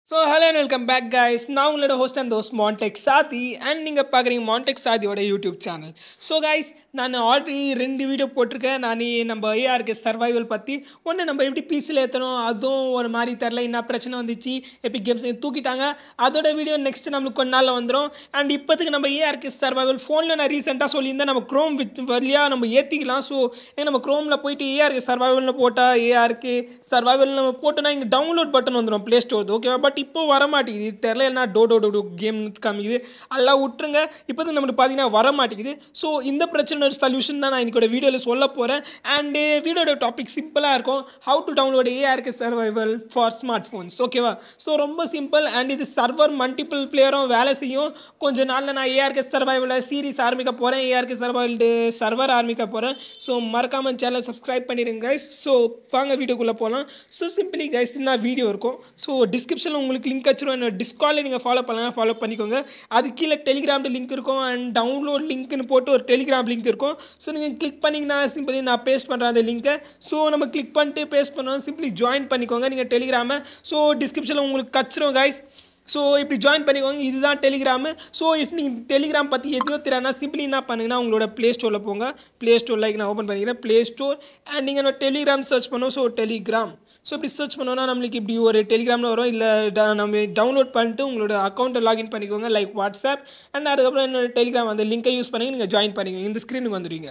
so hello and welcome back guys நான் உங்களோட host and தோஸ்ட் மான்டெக் சாதி அண்ட் நீங்கள் பார்க்குறீங்க மான்டெக் சாதியோட யூடியூப் சேனல் ஸோ கைஸ் நான் ஆல்ரெடி ரெண்டு வீடியோ போட்டிருக்கேன் நான் நம்ம ஏஆர்கே சர்வைவல் பற்றி ஒன்று நம்ம எப்படி பீஸில் ஏற்றணும் அதுவும் ஒரு மாதிரி தெரில என்ன பிரச்சனை வந்துச்சு எபிக் கேம்ஸ் தூக்கிட்டாங்க அதோட வீடியோ நெக்ஸ்ட் நம்மளுக்கு கொஞ்ச நாளில் வந்துடும் அண்ட் இப்போதுக்கு நம்ம ஏஆர்கே சர்வைவல் ஃபோனில் நான் ரீசெண்டாக சொல்லியிருந்தேன் நம்ம க்ரோம் வித் வழியாக நம்ம ஏற்றிக்கலாம் ஸோ நம்ம க்ரோமில் போயிட்டு ஏஆர்கே சர்வைவல்னு போட்டால் ஏஆர்கே சர்வைவல் நம்ம போட்டோன்னா இங்கே டவுன்லோட் பட்டன் வந்துடும் ப்ளே ஸ்டோர் ஓகேவா பட் இப்போ வர மாட்டேங்குது தெரில என்ன டோ டோ டோ கேம் காமிக்குது எல்லாம் விட்டுருங்க இப்போது நம்மளுக்கு பார்த்தீங்கன்னா வர மாட்டேங்குது ஸோ இந்த பிரச்சனை சொல்யூஷன் தான் நான் இன்னைக்கோட வீடியோவில் சொல்ல போகிறேன் அண்டு வீடியோட டாபிக் சிம்பிளாக இருக்கும் how to download ARK survival for smart phones ஓகேவா ஸோ ரொம்ப சிம்பிள் அண்ட் இது சர்வர் மல்டிபிள் பிளேயரும் வேலை செய்யும் கொஞ்ச நாளில் நான் ஏஆர்கே சர்வைவலில் சீரிஸ் ஆரம்பிக்க போகிறேன் ஏஆர்கே சர்வைவல் சர்வர் ஆரம்பிக்க போகிறேன் ஸோ மறக்காமல் சேனல் சப்ஸ்கிரைப் பண்ணிடுங்க கைஸ் ஸோ வாங்க வீடியோக்குள்ளே போகலாம் ஸோ சிம்பிளி கைஸ் நான் வீடியோ இருக்கும் ஸோ டிஸ்கிரிப்ஷனில் உங்களுக்கு லிங்க் வச்சிருவோம் என்னோட டிஸ்காலில் நீங்கள் ஃபாலோ பண்ணலாம் ஃபாலோ பண்ணிக்கோங்க அது கீழே டெலிகிராமில் லிங்க் இருக்கும் அண்ட் டவுன்லோட் லிங்க்னு போட்டு ஒரு டெலிகிராம் லிங்க் இருக்கும் ஸோ நீங்கள் கிளிக் பண்ணிங்கன்னா சிம்பிளி நான் பேஸ்ட் பண்ணுறேன் அந்த லிங்க்கை ஸோ நம்ம கிளிக் பண்ணிட்டு பேஸ்ட் பண்ணுவோம் சிம்பிளி ஜாயின் பண்ணிக்கோங்க நீங்கள் டெலிகிராமை ஸோ டிஸ்கிரிப்ஷனில் உங்களுக்கு கச்சிரும் கைஸ் ஸோ இப்படி ஜாயின் பண்ணிக்கோங்க இதுதான் டெலிகிராமு ஸோ இஃப் நீங்கள் டெலிகிராம் பற்றி எதுவும் தெரியாதுனா சிம்பிளி என்ன பண்ணுங்கன்னா உங்களோட ப்ளே ஸ்டோரில் போங்க ப்ளே ஸ்டோர் லைக் நான் ஓப்பன் பண்ணிக்கிறேன் ப்ளே ஸ்டோர் அண்ட் நீங்கள் டெலிகிராம் சர்ச் பண்ணுவோம் ஸோ டெலிகிராம் ஸோ இப்படி சர்ச் பண்ணோன்னா நம்மளுக்கு இப்படி ஒரு டெலிகிராமில் வரும் இல்லை நம்ம டவுன்லோட் பண்ணிட்டு உங்களோட அக்கௌண்ட்டை லாகின் பண்ணிக்கோங்க லைக் வாட்ஸ்அப் அண்ட் அதுக்கப்புறம் என்னோட டெலிகிராம் அந்த லிங்கை யூஸ் பண்ணி நீங்கள் ஜாயின் பண்ணிக்கோங்க இந்த ஸ்க்ரீனுக்கு வந்துடுவீங்க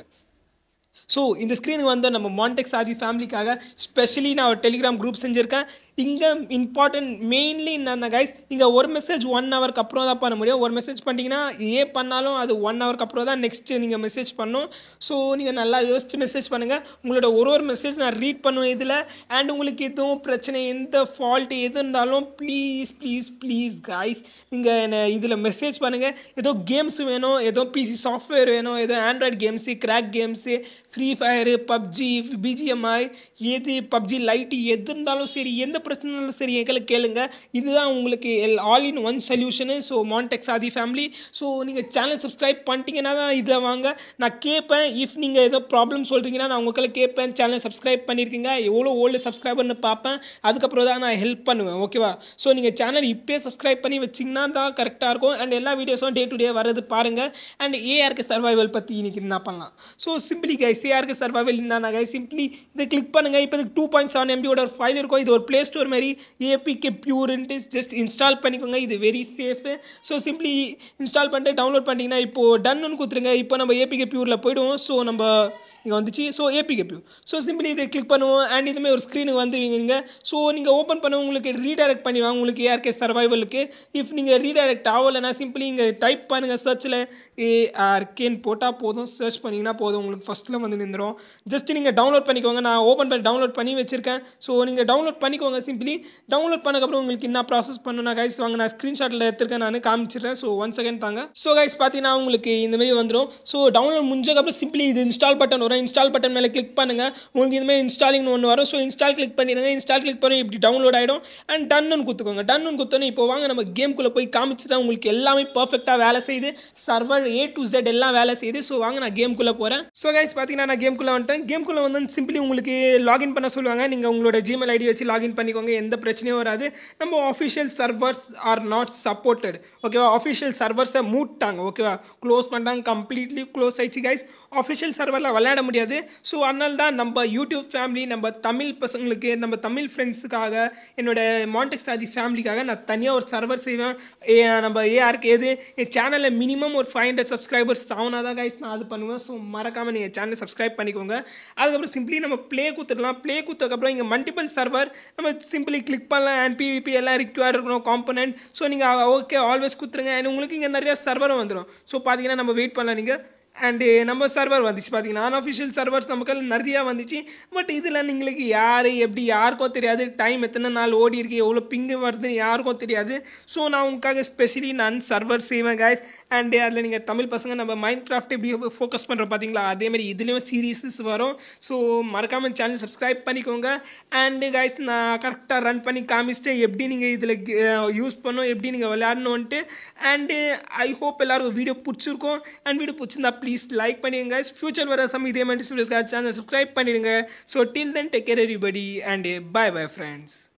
ஸோ இந்த ஸ்க்ரீனுக்கு வந்து நம்ம மான்டெக்ஸ் ஆதி ஃபேமிலிக்காக ஸ்பெஷலி நான் ஒரு டெலிகிராம் குரூப் செஞ்சுருக்கேன் இங்கே இம்பார்ட்டன்ட் மெயின்லி என்னென்ன கைஸ் இங்கே ஒரு மெசேஜ் ஒன் ஹவருக்கு அப்புறம் தான் பண்ண முடியும் ஒரு மெசேஜ் பண்ணிட்டீங்கன்னா ஏ பண்ணாலும் அது ஒன் ஹவருக்கு அப்புறம் தான் நெக்ஸ்ட்டு நீங்கள் மெசேஜ் பண்ணணும் ஸோ நீங்கள் நல்லா யோசிச்சு மெசேஜ் பண்ணுங்கள் உங்களோட ஒரு ஒரு மெசேஜ் நான் ரீட் பண்ணுவேன் இதில் அண்ட் உங்களுக்கு எதுவும் பிரச்சனை எந்த ஃபால்ட் எது இருந்தாலும் ப்ளீஸ் ப்ளீஸ் ப்ளீஸ் கைஸ் நீங்கள் என்ன இதில் மெசேஜ் பண்ணுங்கள் ஏதோ கேம்ஸ் வேணும் ஏதோ பிசி சாஃப்ட்வேர் வேணும் ஏதோ Android games crack games Free Fire PUBG BGMI எது பப்ஜி லைட்டு எது இருந்தாலும் சரி எந்த பிரச்சனைனாலும் சரி எங்களை கேளுங்க இதுதான் உங்களுக்கு all all in one solution so Manteks Aadhi family so நீங்கள் சேனல் சப்ஸ்கிரைப் பண்ணிட்டீங்கன்னா தான் இதை வாங்க நான் கேட்பேன் இஃப் நீங்கள் ஏதோ ப்ராப்ளம் சொல்கிறீங்கன்னா நான் உங்களை கேட்பேன் சேனல் சப்ஸ்கிரைப் பண்ணியிருக்கீங்க எவ்வளோ ஓல்டு சப்ஸ்கிரைபர்னு பார்ப்பேன் அதுக்கப்புறம் தான் நான் ஹெல்ப் பண்ணுவேன் ஓகேவா ஸோ நீங்கள் சேனல் இப்போயே சப்ஸ்கிரைப் பண்ணி வச்சிங்கன்னா தான் கரெக்டாக இருக்கும் அண்ட் எல்லா வீடியோஸும் டே டு டே வரது பாருங்கள் அண்ட் ஏஆர்கே சர்வைவல் பற்றி இன்னைக்கு என்ன பண்ணலாம் so simply guys ARK survival என்னன்னா கைஸ் சிம்பிளி இதை கிளிக் பண்ணுங்கள் இப்போ டூ பாயிண்ட் செவன் எம்பியோட ஒரு ஃபைல் இருக்கும் இது ஒரு ப்ளே ஸ்டோர் மாதிரி ஏபிகே பியூர்ன்ட்டு ஜஸ்ட் இன்ஸ்டால் பண்ணிக்கோங்க இது very safe so simply install பண்ணிட்டு டவுன்லோட் பண்ணிட்டீங்கன்னா இப்போது டன்னு கொடுத்துருங்க இப்போ நம்ம ஏபிகே பியூரில் போயிடுவோம் ஸோ நம்ம இங்கே வந்துச்சு so APK pure so simply இதை கிளிக் பண்ணுவோம் அண்ட் இதுமாதிரி ஒரு ஸ்க்ரீனுக்கு வந்துவீங்க ஸோ நீங்கள் ஓப்பன் பண்ண உங்களுக்கு ரீடைரக்ட் பண்ணிவாங்க உங்களுக்கு ஏஆர்கே சர்வைவலுக்கு இஃப் நீங்கள் ரீடைரக்ட் ஆகலைன்னா சிம்பிளி இங்கே டைப் பண்ணுங்கள் சர்ச்சில் ஏஆர்கேன்னு போட்டால் போதும் சர்ச் பண்ணிங்கன்னா போதும் உங்களுக்கு ஃபஸ்ட்டில் வந்து நின்றுடும் ஜஸ்ட் நீங்கள் டவுன்லோட் பண்ணிக்கோங்க நான் ஓப்பன் பண்ணி டவுன்லோட் பண்ணி வச்சுருக்கேன் ஸோ நீங்கள் டவுன்லோட் பண்ணிக்கோங்க சிம்பிளி டவுன்லோட் பண்ணக்கப்புறம் உங்களுக்கு என்ன ப்ராசஸ் பண்ணணும் கைஸ் வாங்க நான் ஸ்க்ரீன்ஷாட்டில் எடுத்துருக்கேன் நான் காமிச்சிடுறேன் ஸோ ஒன் செகண்ட் தாங்க ஸோ கைஸ் பார்த்தீங்கன்னா உங்களுக்கு இந்தமாரி வந்துடும் ஸோ டவுன்லோட் முடிஞ்சக்கப்புறம் சிம்பிளி இது இன்ஸ்டால் பட்டன் வரும் இன்ஸ்டால் பட்டன் மேலே கிளிக் பண்ணுங்கள் உங்களுக்கு இதுமாதிரி இன்ஸ்டாலிங்னு ஒன்று வரும் ஸோ இன்ஸ்டால் கிளிக் பண்ணிடுங்க இன்ஸ்டால் கிளிக் பண்ணி இப்படி டவுன்லோட் ஆகிடும் அண்ட் டன்னு குத்துக்கோங்க டன்னு குத்தோன்னே இப்போ வாங்க நம்ம கேம்குள்ளே போய் காமிச்சுட்டா உங்களுக்கு எல்லாமே பர்ஃபெக்டாக வேலை செய்யுது சர்வர் ஏ டு ஜெட் எல்லாம் வேலை செய்யுது ஸோ வாங்க நான் கேம்குள்ளே போகிறேன் ஸோ கைஸ் பார்த்தீங்கன்னா நான் கேம்குள்ளே வந்துட்டேன் கேம்குள்ளே வந்து சிம்பிளி உங்களுக்கு லாகின் பண்ண சொல்லுவாங்க நீங்கள் உங்களோட ஜிமெயில் ஐடி வச்சு லாகின் பண்ணிக்கோங்க எந்த பிரச்சனையும் வராது நம்ம official servers are not supported ஓகேவா ஆஃபிஷியல் சர்வர்ஸை மூட்டாங்க ஓகேவா க்ளோஸ் பண்ணிட்டாங்க கம்ப்ளீட்லி க்ளோஸ் ஆயிடுச்சு கைஸ் ஆஃபிஷியல் சர்வரில் விளையாட முடியாது ஸோ அதனால தான் நம்ம யூடியூப் ஃபேமிலி நம்ம தமிழ் பசங்களுக்கு நம்ம தமிழ் ஃப்ரெண்ட்ஸுக்காக என்னோட மான்டெக்ஸ் ஆதி ஃபேமிலிக்காக நான் தனியாக ஒரு சர்வர் செய்வேன் நம்ம ஏஆருக்கு எது என் சேனலில் மினிமம் ஒரு ஃபைவ் ஹண்ட்ரட் சப்ஸ்கிரைபர்ஸ் ஆகுனா தான் கைஸ் நான் அது பண்ணுவேன் ஸோ மறக்காமல் நீங்கள் சேனலை சப்ஸ்கிரைப் பண்ணிக்கோங்க அதுக்கப்புறம் சிம்பிளி நம்ம ப்ளே கொடுத்துடலாம் ப்ளே கொடுத்ததுக்கப்புறம் இங்கே மல்டிபிள் சர்வர் நம்ம சிம்பிளி கிளிக் பண்ணலாம் அண்ட் பிவிபி எல்லாம் ரிக்வயர்ட் இருக்கணும் காம்பனண்ட் ஸோ நீங்கள் ஓகே ஆல்வேஸ் கொடுத்துருங்க அண்ட் உங்களுக்கு இங்கே நிறைய சர்வரும் வந்துடும் ஸோ பார்த்தீங்கன்னா நம்ம வெயிட் பண்ணலாம் நீங்கள் அண்டு நம்ம சர்வர் வந்துச்சு பார்த்தீங்கன்னா அன்அஃபிஷியல் சர்வர்ஸ் நமக்கு நிறையா வந்துச்சு பட் இதில் நீங்களுக்கு யார் எப்படி யாருக்கும் தெரியாது டைம் எத்தனை நாள் ஓடி இருக்கு எவ்வளோ பிங்கு வருதுன்னு யாருக்கும் தெரியாது ஸோ நான் உங்களுக்காக ஸ்பெஷலி நான் சர்வர் செய்வேன் கைஸ் அண்டு அதில் நீங்கள் தமிழ் பசங்க நம்ம மைண்ட் கிராஃப்ட் எப்படி ஃபோக்கஸ் பண்ணுறோம் பார்த்தீங்களா அதேமாதிரி இதுலேயும் சீரீஸஸ் வரும் ஸோ மறக்காமல் சேனல் சப்ஸ்கிரைப் பண்ணிக்கோங்க அண்டு கைஸ் நான் கரெக்டாக ரன் பண்ணி காமிச்சிட்டு எப்படி நீங்கள் இதில் யூஸ் பண்ணணும் எப்படி நீங்கள் விளையாடணுன்ட்டு அண்டு ஐ ஹோப் எல்லாருக்கும் வீடியோ பிடிச்சிருக்கும் அண்ட் வீடியோ பிடிச்சிருந்தா ப்ளீஸ் லைக் பண்ணிடுங்க ஃபியூச்சர் வர சம் இதே மாதிரி சேனல் சப்ஸ்கிரைப் பண்ணிடுங்க so till then take care everybody and bye bye friends